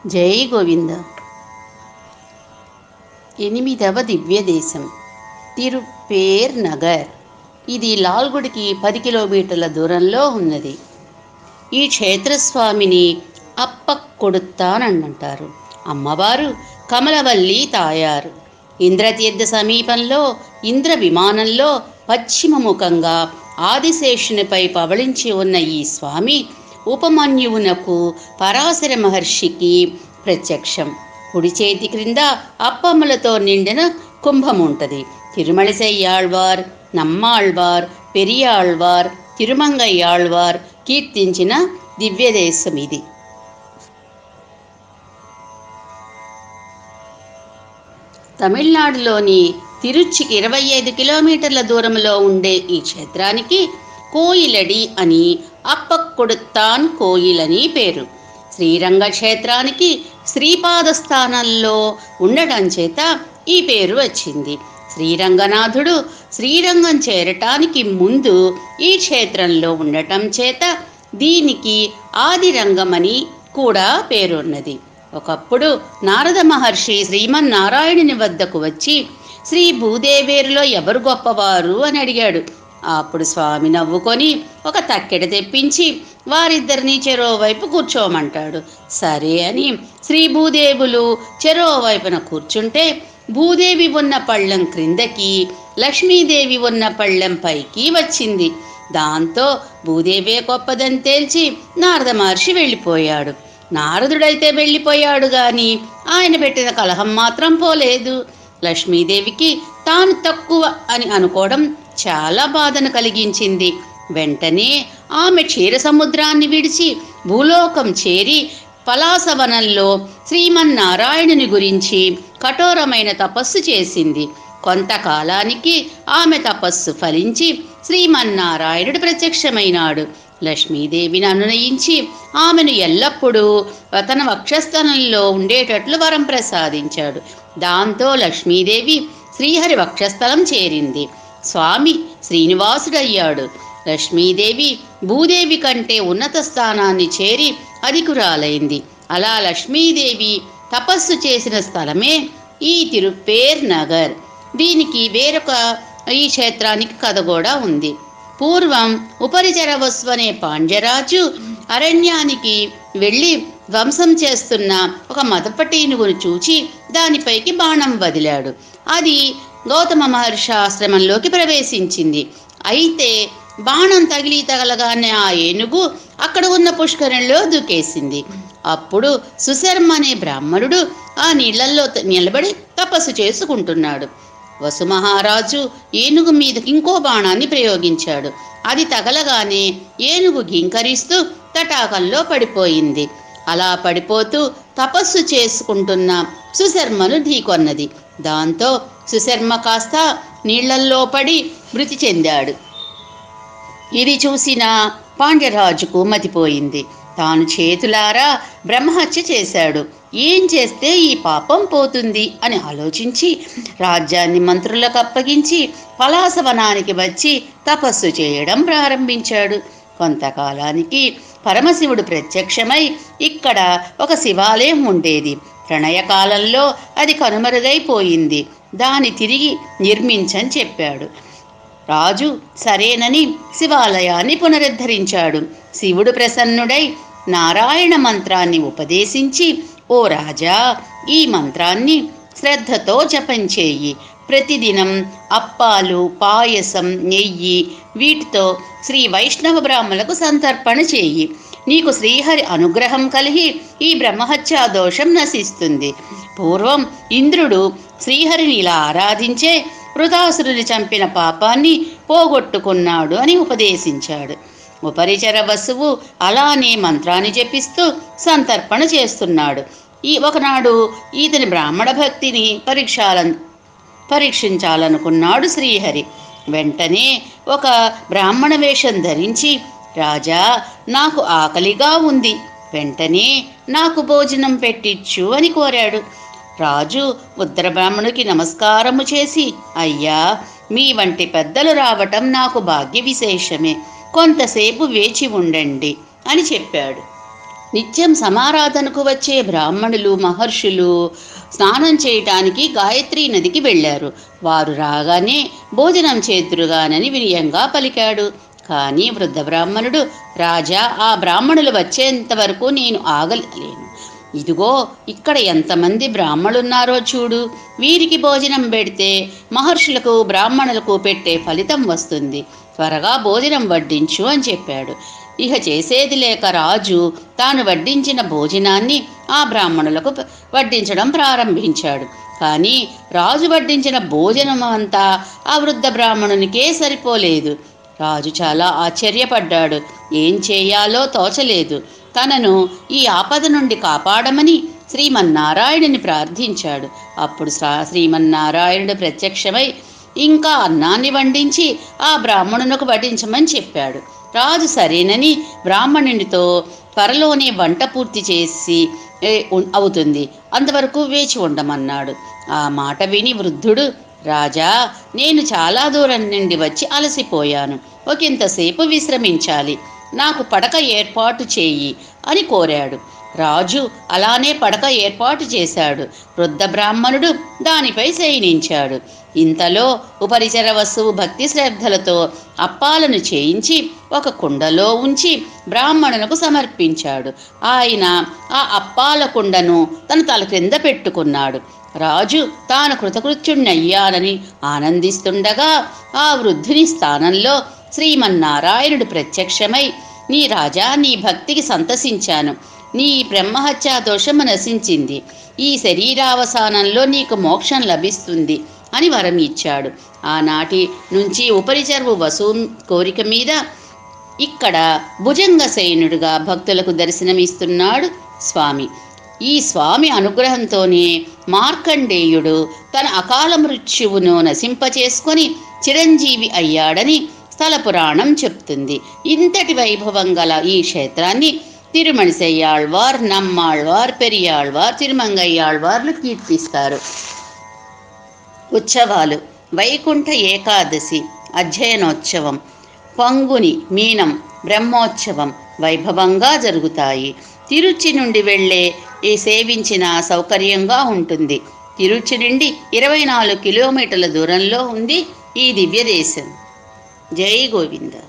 జై గోవింద ఎనిమిదవ దివ్యదేశం తిరుపేర్ నగర్ ఇది లాల్గుడికి పది కిలోమీటర్ల దూరంలో ఉన్నది ఈ క్షేత్రస్వామిని అప్పకొడుతానంటారు అమ్మవారు కమలవల్లి తాయారు ఇంద్రతీర్థ సమీపంలో ఇంద్ర విమానంలో పశ్చిమముఖంగా ఆదిశేషునిపై పవళించి ఉన్న ఈ స్వామి ఉపమన్యువునకు పరాశర మహర్షికి ప్రత్యక్షం కుడి చేతి క్రింద అప్పమ్మలతో నిండిన కుంభం ఉంటుంది తిరుమలిసయ్యాళ్వార్ నమ్మాళ్వార్ పెరియాళ్వార్ తిరుమంగయ్యాళ్వార్ కీర్తించిన దివ్యదేశం ఇది తమిళనాడులోని తిరుచికి ఇరవై ఐదు కిలోమీటర్ల దూరంలో ఉండే ఈ క్షేత్రానికి కోయిలడి అని అప్పకొడుతాన్ కోయిల్ అని పేరు శ్రీరంగ క్షేత్రానికి శ్రీపాద స్థానంలో ఉండటం చేత ఈ పేరు వచ్చింది శ్రీరంగనాథుడు శ్రీరంగం చేరటానికి ముందు ఈ క్షేత్రంలో ఉండటం చేత దీనికి ఆదిరంగమని కూడా పేరున్నది ఒకప్పుడు నారద మహర్షి శ్రీమన్నారాయణుని వద్దకు వచ్చి శ్రీ భూదేవేరులో ఎవరు గొప్పవారు అని అడిగాడు అప్పుడు స్వామి నవ్వుకొని ఒక తక్కెడ తెప్పించి వారిద్దరిని చెరోవైపు కూర్చోమంటాడు సరే అని శ్రీ భూదేవులు చెరోవైపున కూర్చుంటే భూదేవి ఉన్న పళ్ళెం క్రిందకి లక్ష్మీదేవి ఉన్న పళ్ళెం పైకి వచ్చింది దాంతో భూదేవే గొప్పదని తేల్చి నారద మహర్షి వెళ్ళిపోయాడు నారదుడైతే వెళ్ళిపోయాడు గాని ఆయన పెట్టిన కలహం మాత్రం పోలేదు లక్ష్మీదేవికి తాను తక్కువ అని అనుకోవడం చాలా బాధను కలిగించింది వెంటనే ఆమె క్షీర సముద్రాన్ని విడిచి భూలోకం చేరి పలాసవనంలో శ్రీమన్నారాయణుని గురించి కఠోరమైన తపస్సు చేసింది కొంతకాలానికి ఆమె తపస్సు ఫలించి శ్రీమన్నారాయణుడు ప్రత్యక్షమైనాడు లక్ష్మీదేవిని అనునయించి ఆమెను ఎల్లప్పుడూ తన వక్షస్థలంలో ఉండేటట్లు వరం ప్రసాదించాడు దాంతో లక్ష్మీదేవి శ్రీహరి వక్షస్థలం చేరింది స్వామి శ్రీనివాసుడయ్యాడు లక్ష్మీదేవి భూదేవి కంటే ఉన్నత స్థానాన్ని చేరి అధికురాలైంది అలా లక్ష్మీదేవి తపస్సు చేసిన స్థలమే ఈ తిరుపేర్ నగర్ దీనికి వేరొక ఈ క్షేత్రానికి కథ కూడా ఉంది పూర్వం ఉపరిచరవస్సు అనే పాండ్యరాజు అరణ్యానికి వెళ్ళి ధ్వంసం చేస్తున్న ఒక మదపటీనుగును చూచి దానిపైకి బాణం వదిలాడు అది గౌతమ మహర్షి ఆశ్రమంలోకి ప్రవేశించింది అయితే బాణం తగిలి తగలగానే ఆ ఏనుగు అక్కడ ఉన్న పుష్కరంలో దూకేసింది అప్పుడు సుశర్మ అనే బ్రాహ్మణుడు ఆ నీళ్లలో నిలబడి తపస్సు చేసుకుంటున్నాడు వసుమహారాజు ఏనుగు మీదకి ఇంకో బాణాన్ని ప్రయోగించాడు అది తగలగానే ఏనుగు గింకరిస్తూ తటాకంలో పడిపోయింది అలా పడిపోతూ తపస్సు చేసుకుంటున్న సుశర్మను ఢీకొన్నది దాంతో సుశర్మ కాస్త నీళ్లల్లో పడి మృతి చెందాడు ఇది చూసిన పాండ్యరాజుకు మతిపోయింది తాను చేతులారా బ్రహ్మహత్య చేశాడు ఏం చేస్తే ఈ పాపం పోతుంది అని ఆలోచించి రాజ్యాన్ని మంత్రులకు అప్పగించి పలాసవనానికి వచ్చి తపస్సు చేయడం ప్రారంభించాడు కొంతకాలానికి పరమశివుడు ప్రత్యక్షమై ఇక్కడ ఒక శివాలయం ఉండేది ప్రణయకాలంలో అది కనుమరుగైపోయింది దాని తిరిగి నిర్మించని చెప్పాడు రాజు సరేనని శివాలయాన్ని పునరుద్ధరించాడు శివుడు ప్రసన్నుడై నారాయణ మంత్రాన్ని ఉపదేశించి ఓ రాజా ఈ మంత్రాన్ని శ్రద్ధతో జపం చేయి ప్రతిదినం అప్పాలు పాయసం నెయ్యి వీటితో శ్రీ వైష్ణవ బ్రాహ్మణులకు సంతర్పణ చేయి నీకు శ్రీహరి అనుగ్రహం కలిగి ఈ బ్రహ్మహత్యా దోషం నశిస్తుంది పూర్వం ఇంద్రుడు శ్రీహరిని ఇలా ఆరాధించే వృతాసురుని చంపిన పాపాన్ని పోగొట్టుకున్నాడు అని ఉపదేశించాడు ఉపరిచర వసువు అలానే మంత్రాన్ని జపిస్తూ సంతర్పణ చేస్తున్నాడు ఈ ఒకనాడు ఈతని బ్రాహ్మణ భక్తిని పరీక్షాల పరీక్షించాలనుకున్నాడు శ్రీహరి వెంటనే ఒక బ్రాహ్మణ వేషం ధరించి రాజా నాకు ఆకలిగా ఉంది వెంటనే నాకు భోజనం పెట్టిచ్చు అని కోరాడు రాజు ఉత్తర బ్రాహ్మణుకి నమస్కారము చేసి అయ్యా మీ వంటి పెద్దలు రావటం నాకు భాగ్య విశేషమే కొంతసేపు వేచి ఉండండి అని చెప్పాడు నిత్యం సమారాధనకు వచ్చే బ్రాహ్మణులు మహర్షులు స్నానం చేయటానికి గాయత్రి నదికి వెళ్ళారు వారు రాగానే భోజనం చేతురుగానని వినయంగా పలికాడు కానీ వృద్ధ బ్రాహ్మణుడు రాజా ఆ బ్రాహ్మణులు వచ్చేంత వరకు నేను ఆగలేను ఇదిగో ఇక్కడ ఎంతమంది బ్రాహ్మణులున్నారో చూడు వీరికి భోజనం పెడితే మహర్షులకు బ్రాహ్మణులకు పెట్టే ఫలితం వస్తుంది త్వరగా భోజనం వడ్డించు అని చెప్పాడు ఇక చేసేది లేక రాజు తాను వడ్డించిన భోజనాన్ని ఆ బ్రాహ్మణులకు ప- వడ్డించడం ప్రారంభించాడు కానీ రాజు వడ్డించిన భోజనం అంతా ఆ వృద్ధ బ్రాహ్మణునికే సరిపోలేదు రాజు చాలా ఆశ్చర్యపడ్డాడు ఏం చేయాలో తోచలేదు తనను ఈ ఆపద నుండి కాపాడమని శ్రీమన్నారాయణుని ప్రార్థించాడు అప్పుడు శ్రా- శ్రీమన్నారాయణుడు ప్రత్యక్షమై ఇంకా అన్నాన్ని వండించి ఆ బ్రాహ్మణునకు వడ్డించమని చెప్పాడు రాజు సరేనని బ్రాహ్మణునితో త్వరలోనే వంట పూర్తి చేసి ఏ, ఉన్- అవుతుంది అంతవరకు వేచి ఉండమన్నాడు ఆ మాట విని వృద్ధుడు రాజా నేను చాలా దూరం నుండి వచ్చి అలసిపోయాను ఒకంతసేపు విశ్రమించాలి నాకు పడక ఏర్పాటు చేయి అని కోరాడు రాజు అలానే పడక ఏర్పాటు చేశాడు వృద్ధ బ్రాహ్మణుడు దానిపై శయనించాడు ఇంతలో ఉపరిచర వస్తువు భక్తి శ్రద్ధలతో అప్పాలను చేయించి ఒక కుండలో ఉంచి బ్రాహ్మణునకు సమర్పించాడు ఆయన ఆ అప్పాల కుండను తన తల క్రింద పెట్టుకున్నాడు రాజు తాను కృతకృత్యుణ్ణయ్యానని ఆనందిస్తుండగా ఆ వృద్ధుని స్థానంలో శ్రీమన్నారాయణుడు ప్రత్యక్షమై నీ రాజా నీ భక్తికి సంతసించాను నీ బ్రహ్మహత్యా దోషము నశించింది ఈ శరీరావసానంలో నీకు మోక్షం లభిస్తుంది అని వరం ఇచ్చాడు ఆనాటి నుంచి ఉపరిచర్వు వసు కోరిక మీద ఇక్కడ భుజంగసేనుడుగా భక్తులకు దర్శనమిస్తున్నాడు స్వామి ఈ స్వామి అనుగ్రహంతోనే మార్కండేయుడు తన అకాల మృత్యువును నశింపచేసుకొని చిరంజీవి అయ్యాడని స్థల పురాణం చెప్తుంది ఇంతటి వైభవం గల ఈ క్షేత్రాన్ని తిరుమణిసెయ్యాళ్వార్ నమ్మాళ్వార్ పెరియాళ్వార్ తిరుమంగయ్యాళ్వార్లు కీర్తిస్తారు ఉత్సవాలు వైకుంఠ ఏకాదశి అధ్యయనోత్సవం పంగుని మీనం బ్రహ్మోత్సవం వైభవంగా జరుగుతాయి తిరుచి నుండి వెళ్ళే ఈ సేవించిన సౌకర్యంగా ఉంటుంది తిరుచి నుండి ఇరవై నాలుగు కిలోమీటర్ల దూరంలో ఉంది ఈ దివ్య దేశం జై గోవింద